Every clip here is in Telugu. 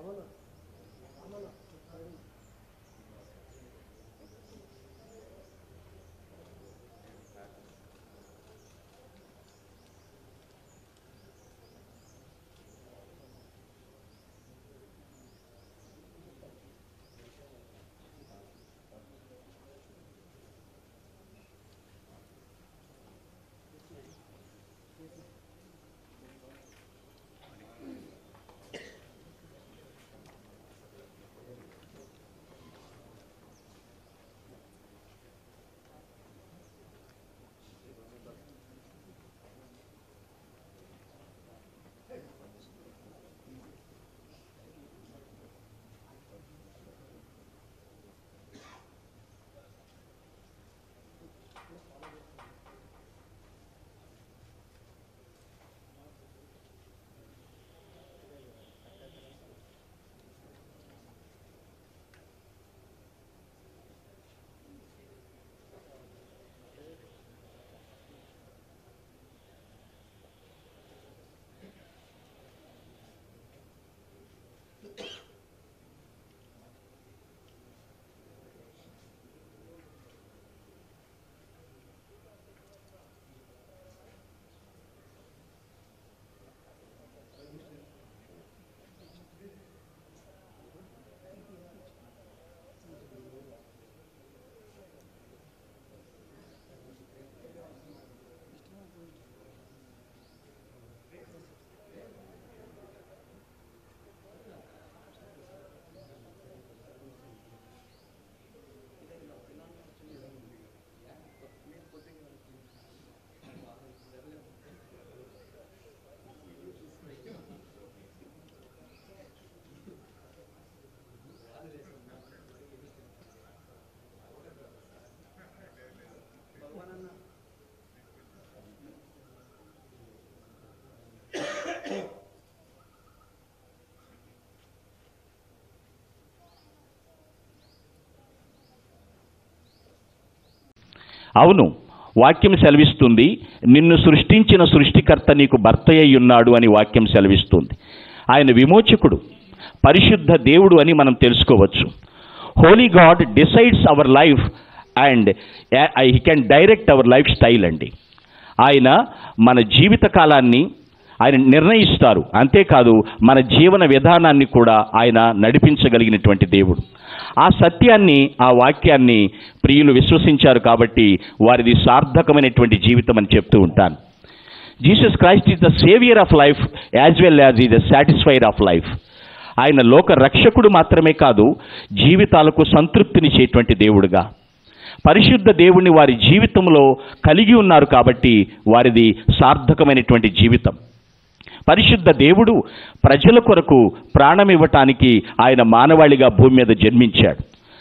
అవును వాక్యం సెలవిస్తుంది నిన్ను సృష్టించిన సృష్టికర్త నీకు భర్త అయి ఉన్నాడు అని వాక్యం సెలవిస్తుంది ఆయన విమోచకుడు పరిశుద్ధ దేవుడు అని మనం తెలుసుకోవచ్చు holy god decides our life and he can direct our life style అండి ఆయన మన జీవిత కాలాన్ని ఆయన నిర్ణయిస్తారు అంతేకాదు మన జీవన విధానాన్ని కూడా ఆయన నడిపించగలిగినటువంటి దేవుడు ఆ సత్యాన్ని ఆ వాక్యాన్ని ప్రియులు విశ్వసించారు కాబట్టి వారిది సార్థకమైనటువంటి జీవితం అని చెప్తూ ఉంటాను Jesus Christ is the saviour of life as well as ఈ ద సాటిస్ఫైడ్ ఆఫ్ లైఫ్ ఆయన లోక రక్షకుడు మాత్రమే కాదు జీవితాలకు సంతృప్తినిచ్చేటువంటి దేవుడుగా పరిశుద్ధ దేవుణ్ణి వారి జీవితంలో కలిగి ఉన్నారు కాబట్టి వారిది సార్థకమైనటువంటి జీవితం పరిశుద్ధ దేవుడు ప్రజల కొరకు ప్రాణం ఇవ్వటానికి ఆయన మానవాళిగా భూమి మీద జన్మించాడు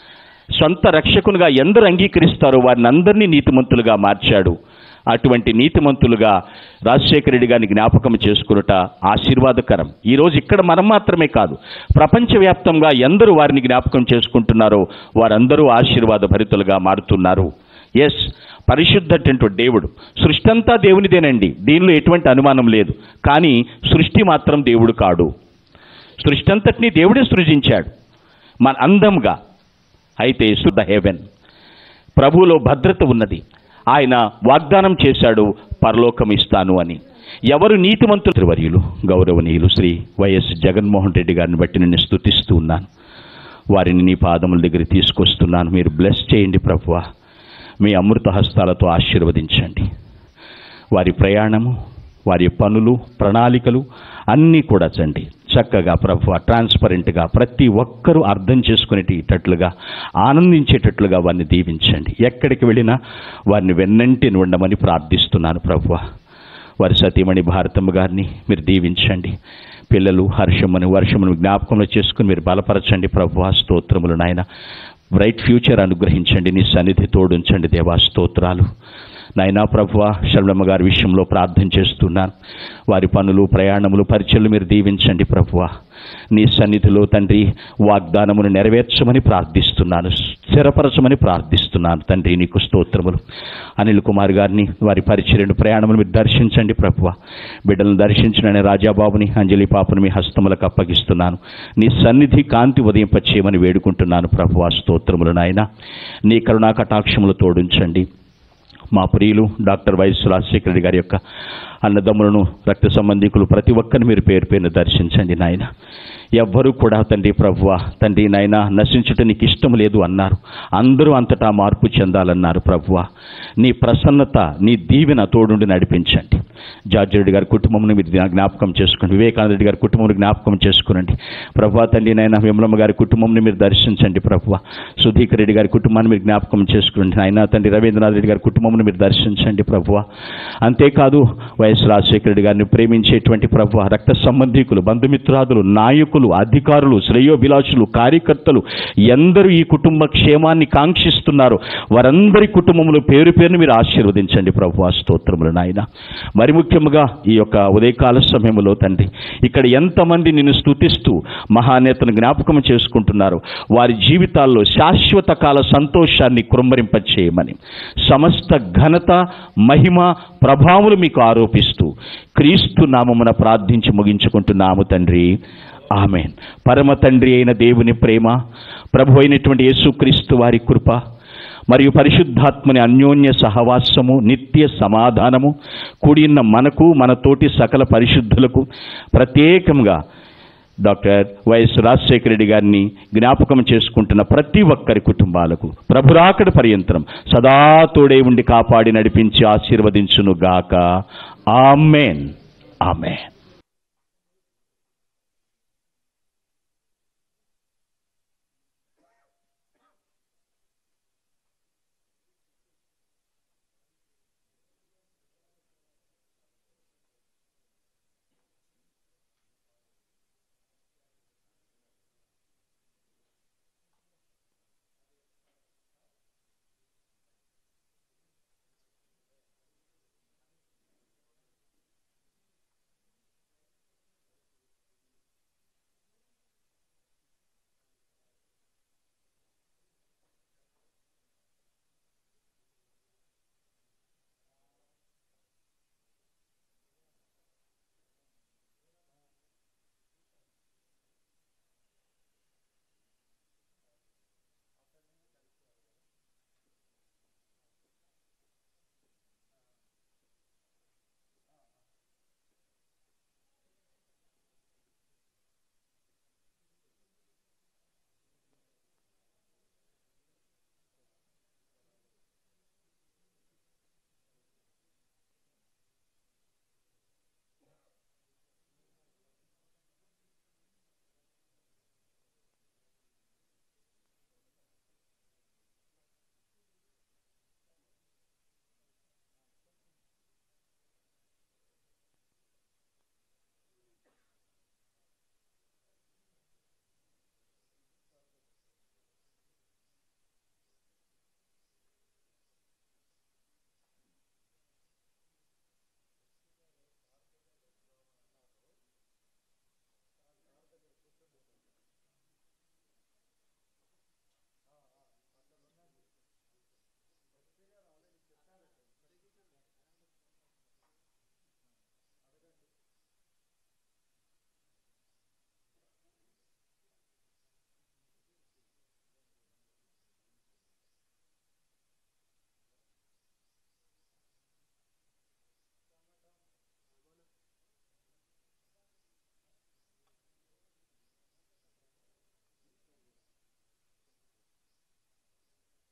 సొంత రక్షకునిగా ఎందరు అంగీకరిస్తారో వారిని అందరినీ నీతిమంతులుగా మార్చాడు అటువంటి నీతిమంతులుగా రాజశేఖర రెడ్డి గారిని జ్ఞాపకం చేసుకునుట ఆశీర్వాదకరం ఈరోజు ఇక్కడ మనం మాత్రమే కాదు ప్రపంచవ్యాప్తంగా ఎందరు వారిని జ్ఞాపకం చేసుకుంటున్నారో వారందరూ ఆశీర్వాద భరితులుగా మారుతున్నారు ఎస్ పరిశుద్ధటువంటి దేవుడు సృష్టి అంతా దేవునిదేనండి దీనిలో ఎటువంటి అనుమానం లేదు కానీ సృష్టి మాత్రం దేవుడు కాడు సృష్టి అంతటినీ దేవుడే సృజించాడు మన అందంగా అయితే శుద్ధ హెవెన్ ప్రభువులో భద్రత ఉన్నది ఆయన వాగ్దానం చేశాడు పరలోకం ఇస్తాను అని ఎవరు నీతిమంతులు వర్యులు గౌరవనీయులు శ్రీ వైఎస్ జగన్మోహన్ రెడ్డి గారిని బట్టి నేను స్తుతిస్తూ ఉన్నాను వారిని నీ పాదముల దగ్గర తీసుకొస్తున్నాను మీరు బ్లెస్ చేయండి ప్రభువా మీ అమృత హస్తాలతో ఆశీర్వదించండి వారి ప్రయాణము వారి పనులు ప్రణాళికలు అన్నీ కూడా చండి చక్కగా ప్రభు ట్రాన్స్పరెంట్గా ప్రతి ఒక్కరూ అర్థం చేసుకునేటట్లుగా ఆనందించేటట్లుగా వారిని దీవించండి ఎక్కడికి వెళ్ళినా వారిని వెన్నంటి ఉండమని ప్రార్థిస్తున్నాను ప్రభు వారి సతీమణి భారతమ్మ గారిని మీరు దీవించండి పిల్లలు హర్షమును వర్షమును జ్ఞాపకంలో చేసుకుని మీరు బలపరచండి ప్రభు స్తోత్రములు నాయన బ్రైట్ ఫ్యూచర్ అనుగ్రహించండి నీ సన్నిధి తోడుంచండి దేవా స్తోత్రాలు నాయనా ప్రభువ శరణమ్మ గారి విషయంలో ప్రార్థన చేస్తున్నాను వారి పనులు ప్రయాణములు పరిచయలు మీరు దీవించండి ప్రభువ నీ సన్నిధిలో తండ్రి వాగ్దానమును నెరవేర్చమని ప్రార్థిస్తున్నాను స్థిరపరచమని ప్రార్థిస్తున్నాను తండ్రి నీకు స్తోత్రములు అనిల్ కుమార్ గారిని వారి పరిచర్యను ప్రయాణమును మీరు దర్శించండి ప్రభువ బిడ్డలను దర్శించిన రాజాబాబుని అంజలి పాపను మీ హస్తములకు అప్పగిస్తున్నాను నీ సన్నిధి కాంతి ఉదయింపచేయమని వేడుకుంటున్నాను ప్రభువ స్తోత్రములు నాయన నీ కరుణా కటాక్షములు తోడించండి మా ప్రియులు డాక్టర్ వైఎస్ రాజశేఖర రెడ్డి గారి యొక్క అన్నదమ్ములను రక్త సంబంధికులు ప్రతి ఒక్కరిని మీరు పేరు పేరును దర్శించండి నాయన ఎవ్వరూ కూడా తండ్రి ప్రభువ తండ్రి నాయన నశించుట నీకు ఇష్టం లేదు అన్నారు అందరూ అంతటా మార్పు చెందాలన్నారు ప్రభువ నీ ప్రసన్నత నీ దీవెన తోడుండి నడిపించండి జార్జి రెడ్డి గారి కుటుంబంను మీరు జ్ఞా- జ్ఞాపకం చేసుకోండి వివేకానంద రెడ్డి గారి కుటుంబం జ్ఞాపకం చేసుకునండి ప్రభు తండ్రి నాయన విమలమ్మ గారి కుటుంబంని మీరు దర్శించండి ప్రభు సుధీకర్ రెడ్డి గారి కుటుంబాన్ని మీరు జ్ఞాపకం చేసుకోండి ఆయన తండ్రి రవీంద్రనాథ్ రెడ్డి గారి కుటుంబంను మీరు దర్శించండి ప్రభు అంతేకాదు వైఎస్ రాజశేఖర రెడ్డి గారిని ప్రేమించేటువంటి ప్రభు రక్త సంబంధికులు బంధుమిత్రాదులు నాయకులు అధికారులు శ్రేయోభిలాషులు కార్యకర్తలు ఎందరూ ఈ కుటుంబ క్షేమాన్ని కాంక్షిస్తున్నారు వారందరి కుటుంబములు పేరు పేరుని మీరు ఆశీర్వదించండి ప్రభు స్తోత్రములు నాయన మరి ముఖ్యంగా ఈ యొక్క ఉదయకాల సమయంలో తండ్రి ఇక్కడ ఎంతమంది నిన్ను స్తుతిస్తూ మహానేతను జ్ఞాపకం చేసుకుంటున్నారు వారి జీవితాల్లో శాశ్వత కాల సంతోషాన్ని కుమ్మరింపచేయమని సమస్త ఘనత మహిమ ప్రభావములు మీకు ఆరోపిస్తూ క్రీస్తు నామమున ప్రార్థించి ముగించుకుంటున్నాము తండ్రి ఆమెన్ పరమ తండ్రి అయిన దేవుని ప్రేమ ప్రభు అయినటువంటి యేసుక్రీస్తు వారి కృప మరియు పరిశుద్ధాత్మని అన్యోన్య సహవాసము నిత్య సమాధానము కూడిన మనకు మన తోటి సకల పరిశుద్ధులకు ప్రత్యేకంగా డాక్టర్ వైఎస్ రాజశేఖర రెడ్డి గారిని జ్ఞాపకం చేసుకుంటున్న ప్రతి ఒక్కరి కుటుంబాలకు ప్రభురాకడ పర్యంతరం సదా తోడే ఉండి కాపాడి నడిపించి ఆశీర్వదించును గాక ఆమెన్ ఆమెన్